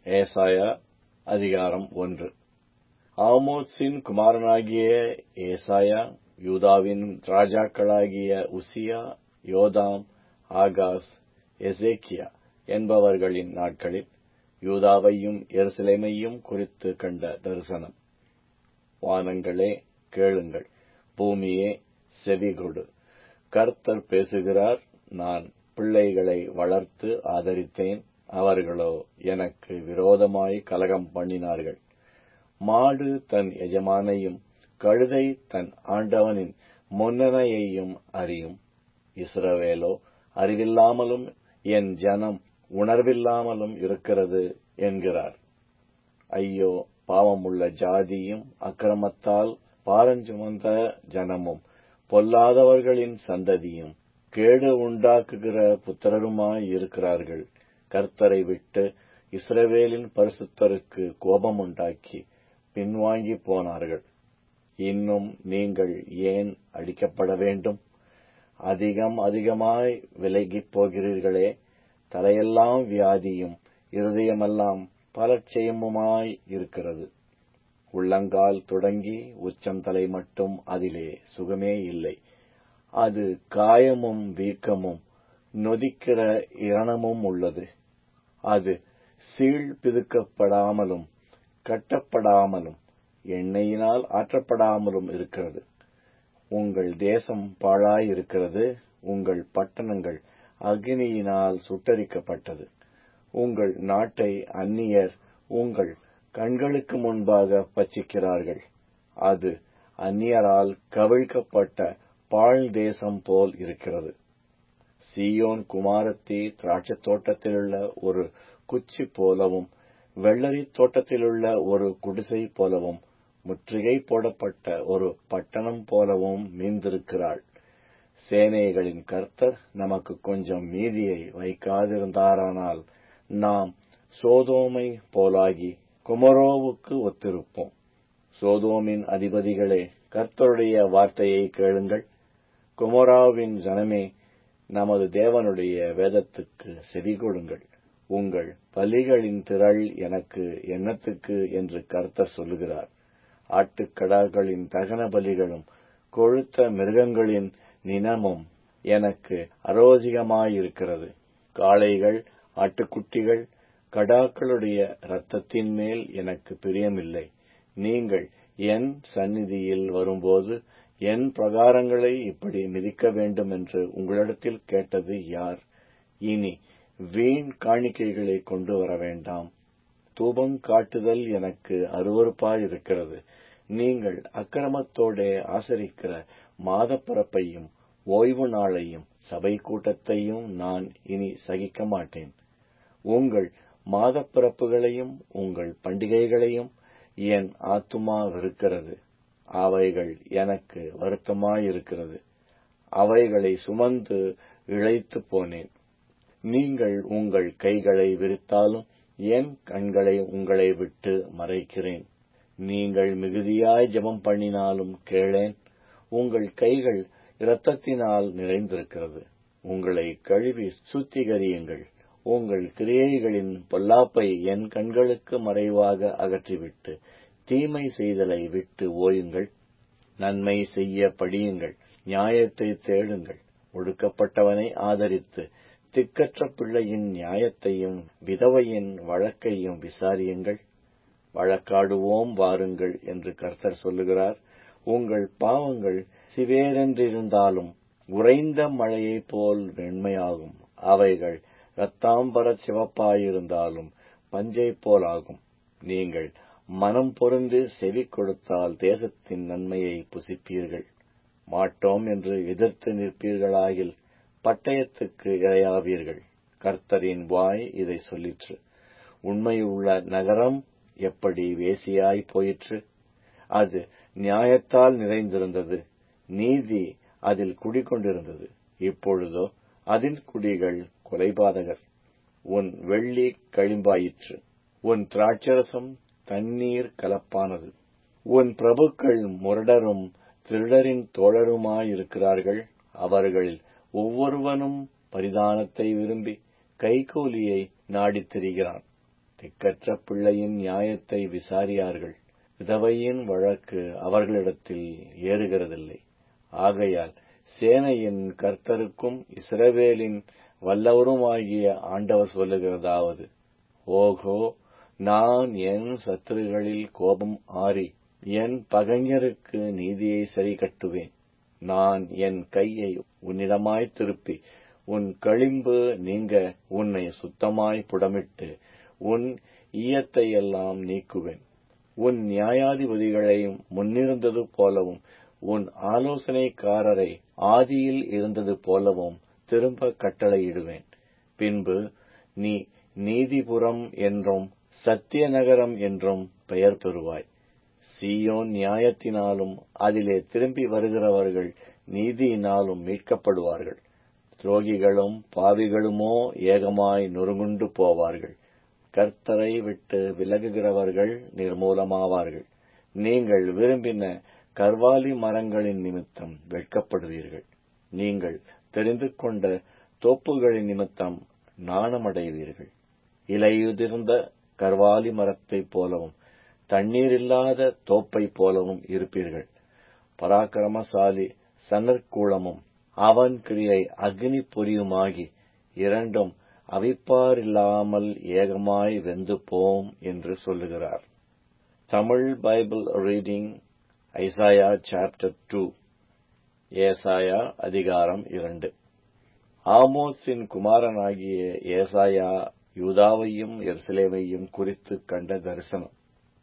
ஏசாயா அதிகாரம் ஒன்று ஆமோத்சின் குமாரனாகிய ஏசாயா யூதாவின் ராஜாக்களாகிய உசியா யோதாம் ஆகாஸ் எசேக்கியா என்பவர்களின் நாட்களில் யூதாவையும் எருசலேமையும் குறித்து கண்ட தரிசனம் வானங்களே கேளுங்கள் பூமியே செவிகொடு கர்த்தர் பேசுகிறார் நான் பிள்ளைகளை வளர்த்து ஆதரித்தேன் அவர்களோ எனக்கு விரோதமாய் கலகம் பண்ணினார்கள் மாடு தன் எஜமானையும் கழுதை தன் ஆண்டவனின் முன்னணையையும் அறியும் இஸ்ரவேலோ அறிவில்லாமலும் என் ஜனம் உணர்வில்லாமலும் இருக்கிறது என்கிறார் ஐயோ பாவமுள்ள ஜாதியும் அக்கிரமத்தால் பாரஞ்சுமந்த ஜனமும் பொல்லாதவர்களின் சந்ததியும் கேடு உண்டாக்குகிற புத்திரருமாய் இருக்கிறார்கள் கர்த்தரை விட்டு இஸ்ரவேலின் பரிசுத்தருக்கு கோபம் உண்டாக்கி பின்வாங்கி போனார்கள் இன்னும் நீங்கள் ஏன் அடிக்கப்பட வேண்டும் அதிகம் அதிகமாய் விலகிப் போகிறீர்களே தலையெல்லாம் வியாதியும் இருதயமெல்லாம் பலட்சயமுமாய் இருக்கிறது உள்ளங்கால் தொடங்கி உச்சம் தலை மட்டும் அதிலே சுகமே இல்லை அது காயமும் வீக்கமும் நொதிக்கிற இரணமும் உள்ளது அது சீழ் பிதுக்கப்படாமலும் கட்டப்படாமலும் எண்ணெயினால் ஆற்றப்படாமலும் இருக்கிறது உங்கள் தேசம் பாழாய் இருக்கிறது உங்கள் பட்டணங்கள் அக்னியினால் சுட்டரிக்கப்பட்டது உங்கள் நாட்டை அந்நியர் உங்கள் கண்களுக்கு முன்பாக பச்சிக்கிறார்கள் அது அந்நியரால் கவிழ்க்கப்பட்ட பாழ் தேசம் போல் இருக்கிறது சியோன் குமாரத்தி திராட்சத் தோட்டத்திலுள்ள ஒரு குச்சி போலவும் வெள்ளரி தோட்டத்திலுள்ள ஒரு குடிசை போலவும் முற்றுகை போடப்பட்ட ஒரு பட்டணம் போலவும் மீந்திருக்கிறாள் சேனைகளின் கர்த்தர் நமக்கு கொஞ்சம் மீதியை வைக்காதிருந்தாரானால் நாம் சோதோமை போலாகி குமரோவுக்கு ஒத்திருப்போம் சோதோமின் அதிபதிகளே கர்த்தருடைய வார்த்தையை கேளுங்கள் குமராவின் ஜனமே நமது தேவனுடைய வேதத்துக்கு செவி கொடுங்கள் உங்கள் பலிகளின் திரள் எனக்கு எண்ணத்துக்கு என்று கர்த்தர் சொல்லுகிறார் ஆட்டுக்கடாக்களின் தகன பலிகளும் கொழுத்த மிருகங்களின் நினமும் எனக்கு அரோசிகமாயிருக்கிறது காளைகள் ஆட்டுக்குட்டிகள் கடாக்களுடைய இரத்தத்தின் மேல் எனக்கு பிரியமில்லை நீங்கள் என் சந்நிதியில் வரும்போது என் பிரகாரங்களை இப்படி மிதிக்க வேண்டும் என்று உங்களிடத்தில் கேட்டது யார் இனி வீண் காணிக்கைகளை கொண்டு வர வேண்டாம் தூபம் காட்டுதல் எனக்கு அருவறுப்பாயிருக்கிறது நீங்கள் அக்கிரமத்தோடே ஆசரிக்கிற மாதப்பிறப்பையும் ஓய்வு நாளையும் சபை கூட்டத்தையும் நான் இனி சகிக்க மாட்டேன் உங்கள் மாதப்பிறப்புகளையும் உங்கள் பண்டிகைகளையும் என் ஆத்துமா வெறுக்கிறது அவைகள் எனக்கு வருத்தமாயிருக்கிறது அவைகளை சுமந்து இழைத்து போனேன் நீங்கள் உங்கள் கைகளை விரித்தாலும் என் கண்களை உங்களை விட்டு மறைக்கிறேன் நீங்கள் மிகுதியாய் ஜெபம் பண்ணினாலும் கேளேன் உங்கள் கைகள் இரத்தத்தினால் நிறைந்திருக்கிறது உங்களை கழுவி சுத்திகரியுங்கள் உங்கள் கிரியைகளின் பொல்லாப்பை என் கண்களுக்கு மறைவாக அகற்றிவிட்டு தீமை செய்தலை விட்டு ஓயுங்கள் நன்மை செய்ய படியுங்கள் நியாயத்தை தேடுங்கள் ஒடுக்கப்பட்டவனை ஆதரித்து திக்கற்ற பிள்ளையின் நியாயத்தையும் விதவையின் வழக்கையும் விசாரியுங்கள் வழக்காடுவோம் வாருங்கள் என்று கர்த்தர் சொல்லுகிறார் உங்கள் பாவங்கள் சிவேரென்றிருந்தாலும் உறைந்த மழையைப் போல் வெண்மையாகும் அவைகள் இரத்தாம்பர சிவப்பாயிருந்தாலும் பஞ்சை போலாகும் நீங்கள் மனம் பொருந்து செவி கொடுத்தால் தேசத்தின் நன்மையை புசிப்பீர்கள் மாட்டோம் என்று எதிர்த்து நிற்பீர்களாகில் பட்டயத்துக்கு இரையாவீர்கள் கர்த்தரின் வாய் இதை சொல்லிற்று உண்மையுள்ள நகரம் எப்படி வேசியாய் போயிற்று அது நியாயத்தால் நிறைந்திருந்தது நீதி அதில் குடிகொண்டிருந்தது இப்பொழுதோ அதன் குடிகள் கொலைபாதகர் உன் வெள்ளி களிம்பாயிற்று உன் திராட்சரசம் தண்ணீர் கலப்பானது உன் பிரபுக்கள் முரடரும் திருடரின் தோழருமாயிருக்கிறார்கள் அவர்கள் ஒவ்வொருவனும் பரிதானத்தை விரும்பி கைகூலியை நாடித் திரிகிறான் திக்கற்ற பிள்ளையின் நியாயத்தை விசாரியார்கள் விதவையின் வழக்கு அவர்களிடத்தில் ஏறுகிறதில்லை ஆகையால் சேனையின் கர்த்தருக்கும் இஸ்ரவேலின் வல்லவருமாகிய ஆண்டவர் சொல்லுகிறதாவது ஓகோ நான் என் சத்துருகளில் கோபம் ஆறி என் பகைஞருக்கு நீதியை சரி கட்டுவேன் நான் என் கையை உன்னிடமாய் திருப்பி உன் களிம்பு நீங்க உன்னை சுத்தமாய் புடமிட்டு உன் ஈயத்தையெல்லாம் நீக்குவேன் உன் நியாயாதிபதிகளையும் முன்னிருந்தது போலவும் உன் ஆலோசனைக்காரரை ஆதியில் இருந்தது போலவும் திரும்ப கட்டளையிடுவேன் பின்பு நீ நீதிபுரம் என்றும் சத்திய நகரம் என்றும் பெயர் பெறுவாய் சீயோன் நியாயத்தினாலும் அதிலே திரும்பி வருகிறவர்கள் நீதியினாலும் மீட்கப்படுவார்கள் துரோகிகளும் பாவிகளுமோ ஏகமாய் நொறுங்குண்டு போவார்கள் கர்த்தரை விட்டு விலகுகிறவர்கள் நிர்மூலமாவார்கள் நீங்கள் விரும்பின கர்வாலி மரங்களின் நிமித்தம் வெட்கப்படுவீர்கள் நீங்கள் தெரிந்து கொண்ட தோப்புகளின் நிமித்தம் நாணமடைவீர்கள் இலையுதிர்ந்த கர்வாலி மரத்தைப் போலவும் தண்ணீர் இல்லாத தோப்பைப் போலவும் இருப்பீர்கள் பராக்கிரமசாலி சன்னற்கூலமும் அவன் கிரியை அக்னி பொரியுமாகி இரண்டும் அவிப்பாரில்லாமல் ஏகமாய் வெந்து போம் என்று சொல்லுகிறார் Tamil Bible reading Isaiah chapter two ஏசாயா அதிகாரம் இரண்டு ஆமோஸின் குமாரனாகிய ஏசாயா யூதாவையும் எருசலேமையும் குறித்து கண்ட தரிசனம்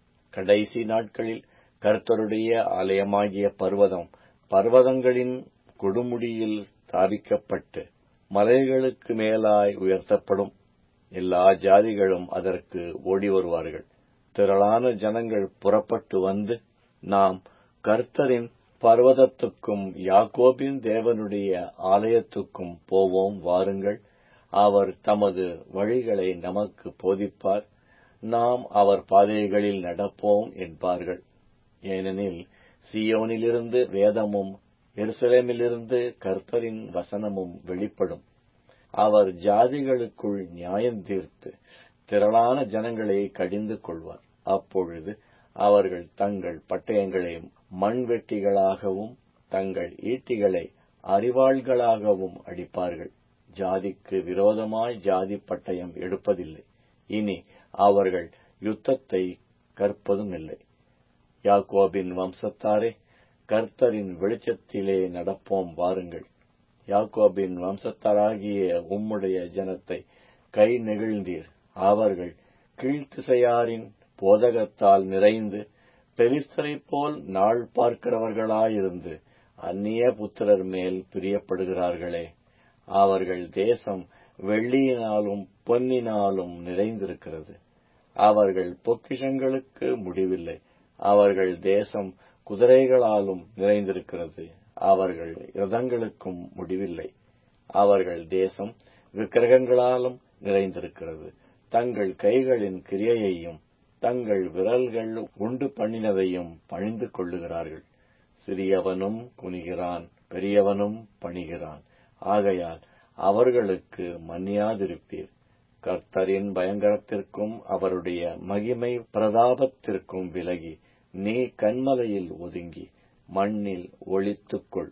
கடைசி நாட்களில் கர்த்தருடைய ஆலயமாகிய பர்வதம் பர்வதங்களின் கொடுமுடியில் ஸ்தாபிக்கப்பட்டு மலைகளுக்கு மேலாய் உயர்த்தப்படும் எல்லா ஜாதிகளும் அதற்கு ஓடி வருவார்கள் திரளான ஜனங்கள் புறப்பட்டு வந்து நாம் கர்த்தரின் பர்வதத்துக்கும் யாக்கோபின் தேவனுடைய ஆலயத்துக்கும் போவோம் வாருங்கள் அவர் தமது வழிகளை நமக்கு போதிப்பார் நாம் அவர் பாதைகளில் நடப்போம் என்பார்கள் ஏனெனில் சியோனிலிருந்து வேதமும் எருசலேமிலிருந்து கர்த்தரின் வசனமும் வெளிப்படும் அவர் ஜாதிகளுக்குள் நியாயம் தீர்த்து திரளான ஜனங்களை கடிந்து கொள்வார் அப்பொழுது அவர்கள் தங்கள் பட்டயங்களை மண்வெட்டிகளாகவும் தங்கள் ஈட்டிகளை அறிவாள்களாகவும் அடிப்பார்கள் ஜாதிக்கு விரோதமாய் ஜாதி பட்டயம் எடுப்பதில்லை இனி அவர்கள் யுத்தத்தை கற்பதும் இல்லை யாக்கோபின் வம்சத்தாரே கர்த்தரின் வெளிச்சத்திலே நடப்போம் வாருங்கள் யாக்கோபின் வம்சத்தாராகிய உம்முடைய ஜனத்தை கை நெகிழ்ந்தீர் அவர்கள் கீழ்த்திசையாரின் போதகத்தால் நிறைந்து பெலிஸ்தரைப் போல் நாள் பார்க்கிறவர்களாயிருந்து அந்நிய புத்திரர் மேல் பிரியப்படுகிறார்களே அவர்கள் தேசம் வெள்ளியினாலும் பொன்னினாலும் நிறைந்திருக்கிறது அவர்கள் பொக்கிஷங்களுக்கு முடிவில்லை அவர்கள் தேசம் குதிரைகளாலும் நிறைந்திருக்கிறது அவர்கள் ரதங்களுக்கும் முடிவில்லை அவர்கள் தேசம் விக்கிரகங்களாலும் நிறைந்திருக்கிறது தங்கள் கைகளின் கிரியையையும் தங்கள் விரல்கள் உண்டு பண்ணினதையும் பணிந்து கொள்ளுகிறார்கள் சிறியவனும் குனிகிறான் பெரியவனும் பணிகிறான் ஆகையால் அவர்களுக்கு மன்னியாதிருப்பீர் கர்த்தரின் பயங்கரத்திற்கும் அவருடைய மகிமை பிரதாபத்திற்கும் விலகி நீ கண்மலையில் ஒதுங்கி மண்ணில் ஒளித்துக்கொள்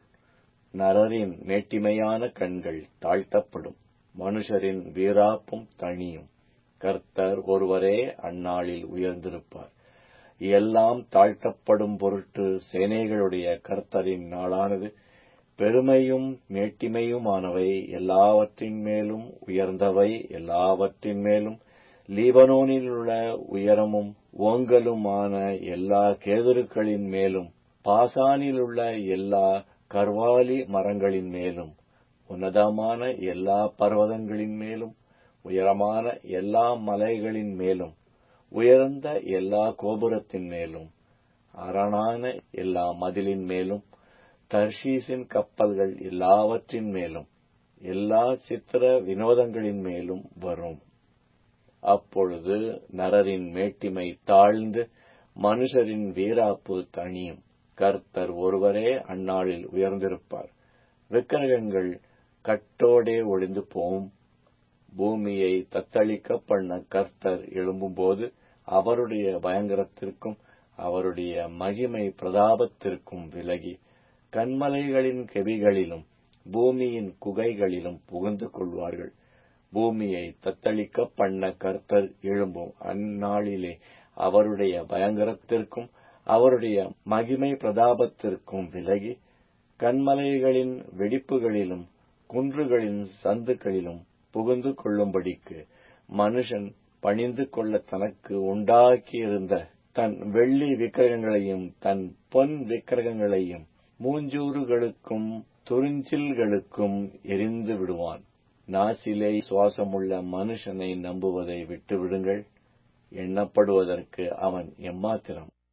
நரரின் மேட்டிமையான கண்கள் தாழ்த்தப்படும் மனுஷரின் வீராப்பும் தனியும் கர்த்தர் ஒருவரே அந்நாளில் உயர்ந்திருப்பார் எல்லாம் தாழ்த்தப்படும் பொருட்டு சேனைகளுடைய கர்த்தரின் நாளானது பெருமையும் மேட்டிமையுமானவை எல்லாவற்றின் மேலும் உயர்ந்தவை எல்லாவற்றின் மேலும் லீபனோனில் உள்ள உயரமும் ஓங்கலுமான எல்லா கேதுருக்களின் மேலும் பாசானில் உள்ள எல்லா கர்வாலி மரங்களின் மேலும் உன்னதமான எல்லா பர்வதங்களின் மேலும் உயரமான எல்லா மலைகளின் மேலும் உயர்ந்த எல்லா கோபுரத்தின் மேலும் அரணான எல்லா மதிலின் மேலும் தர்ஷீசின் கப்பல்கள் எல்லாவற்றின் மேலும் எல்லா சித்திர வினோதங்களின் மேலும் வரும் அப்பொழுது நரரின் மேட்டிமை தாழ்ந்து மனுஷரின் வீராப்பு தணியும் கர்த்தர் ஒருவரே அந்நாளில் உயர்ந்திருப்பார் விக்கிரகங்கள் கட்டோடே ஒளிந்து போம் பூமியை தத்தளிக்க பண்ண கர்த்தர் எழும்பும்போது அவருடைய பயங்கரத்திற்கும் அவருடைய மகிமை பிரதாபத்திற்கும் விலகி கண்மலைகளின் கெபிகளிலும் பூமியின் குகைகளிலும் புகுந்து கொள்வார்கள் பூமியை தத்தளிக்க பண்ண கர்த்தர் எழும்பும் அந்நாளிலே அவருடைய பயங்கரத்திற்கும் அவருடைய மகிமை பிரதாபத்திற்கும் விலகி கண்மலைகளின் வெடிப்புகளிலும் குன்றுகளின் சந்துக்களிலும் புகுந்து கொள்ளும்படிக்கு மனுஷன் பணிந்து கொள்ள தனக்கு உண்டாக்கியிருந்த தன் வெள்ளி விக்கிரகங்களையும் தன் பொன் விக்கிரகங்களையும் மூஞ்சூறுகளுக்கும் துறிஞ்சில்களுக்கும் எரிந்து விடுவான் நாசிலே சுவாசமுள்ள மனுஷனை நம்புவதை விட்டுவிடுங்கள் எண்ணப்படுவதற்கு அவன் எம்மாத்திரம்